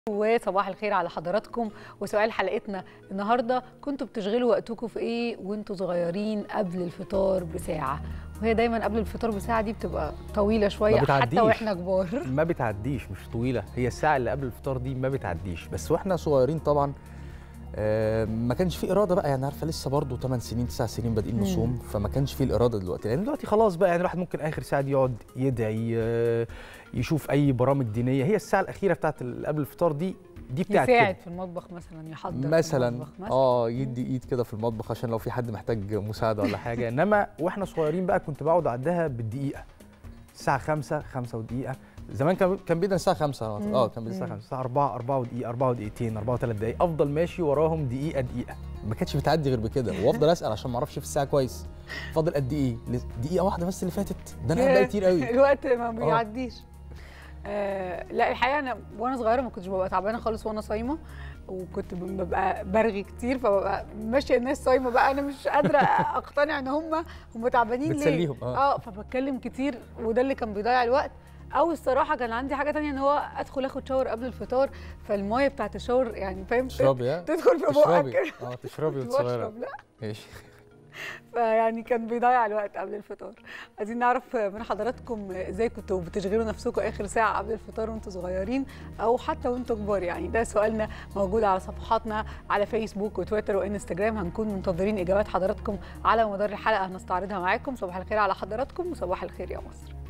وصباح الخير على حضراتكم وسؤال حلقتنا النهارده كنتوا بتشغلوا وقتكم في ايه وانتوا صغيرين قبل الفطار بساعه وهي دايما قبل الفطار بساعه دي بتبقى طويله شويه حتى بتعديش. واحنا كبار ما بتعديش مش طويله هي الساعه اللي قبل الفطار دي ما بتعديش بس واحنا صغيرين طبعا آه، ما كانش في اراده بقى يعني عارفه لسه برضه 8 سنين 9 سنين بادئين مم. نصوم فما كانش في الاراده دلوقتي لان دلوقتي خلاص بقى يعني الواحد ممكن اخر ساعه دي يقعد يدعي آه، يشوف اي برامج دينيه هي الساعه الاخيره بتاعت ال- قبل الفطار دي دي بتاعت كده. يساعد في المطبخ مثلا يحضر في مثلا المطبخ مثلا اه يدي ايد كده في المطبخ عشان لو في حد محتاج مساعده ولا حاجه انما واحنا صغيرين بقى كنت بقعد اعدها بالدقيقه الساعه 5 5 ودقيقه زمان كان كان بيدنا الساعه 5 مم. اه كان بيدنا الساعه مم. 5 الساعه 4 4 ودقيقه 4 ودقيقتين 4 وثلاث دقائق افضل ماشي وراهم دقيقه دقيقه ما كانتش بتعدي غير بكده وافضل اسال عشان ما اعرفش في الساعه كويس فاضل قد ايه دقيقه واحده بس اللي فاتت ده انا بقى كتير قوي الوقت ما بيعديش آه لا الحقيقه انا وانا صغيره ما كنتش ببقى تعبانه خالص وانا صايمه وكنت ببقى برغي كتير فببقى ماشيه الناس صايمه بقى انا مش قادره اقتنع ان هم هم تعبانين ليه بتسليهم، آه. اه فبتكلم كتير وده اللي كان بيضيع الوقت او الصراحه كان عندي حاجه تانية ان هو ادخل اخد شاور قبل الفطار فالميه بتاعت الشاور يعني فاهم تشربي ها تدخل في بقك تشربي كده اه تشربي وانت واشرب صغيره لا ماشي فيعني كان بيضيع الوقت قبل الفطار عايزين نعرف من حضراتكم ازاي كنتوا بتشغلوا نفسكم اخر ساعه قبل الفطار وانتوا صغيرين او حتى وانتوا كبار يعني ده سؤالنا موجود على صفحاتنا على فيسبوك وتويتر وانستجرام هنكون منتظرين اجابات حضراتكم على مدار الحلقه هنستعرضها معاكم صباح الخير على حضراتكم وصباح الخير يا مصر